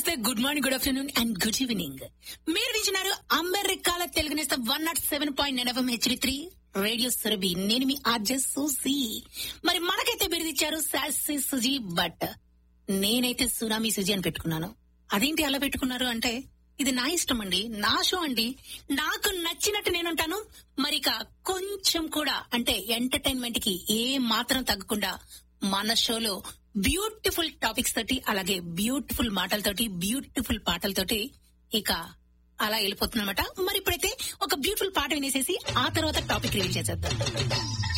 నమస్తే good morning good afternoon and good evening మీరు వింటున్నారు అమెరికాల తెలుగు నేస్త one nought seven point nine FM HD three radio Surabhi నేను మీ ఆర్జే సూసి మరి మనకైతే బిరుదిచ్చారు సాసి సుజీ బట్ నేనైతే సునామీ సుజీ అని పెట్టుకున్నాను అదేంటి అలా పెట్టుకున్నారు అంటే ఇది నా ఇష్టం అండి నా షో అండి నాకు నచ్చినట్టు నేనుంటాను మరిక కొంచెం కూడా అంటే ఎంటర్టైన్మెంట్ కి ఏ మాత్రం తగ్గకుండా మన షోలో బ్యూటిఫుల్ టాపిక్స్ తోటి అలాగే బ్యూటిఫుల్ మాటలతోటి బ్యూటిఫుల్ పాటలతోటి ఇక అలా వెళ్ళిపోతుందన్నమాట మరి ఇప్పుడైతే ఒక బ్యూటిఫుల్ పాట వినేసేసి ఆ తర్వాత టాపిక్ రివీల్ చేసేద్దాం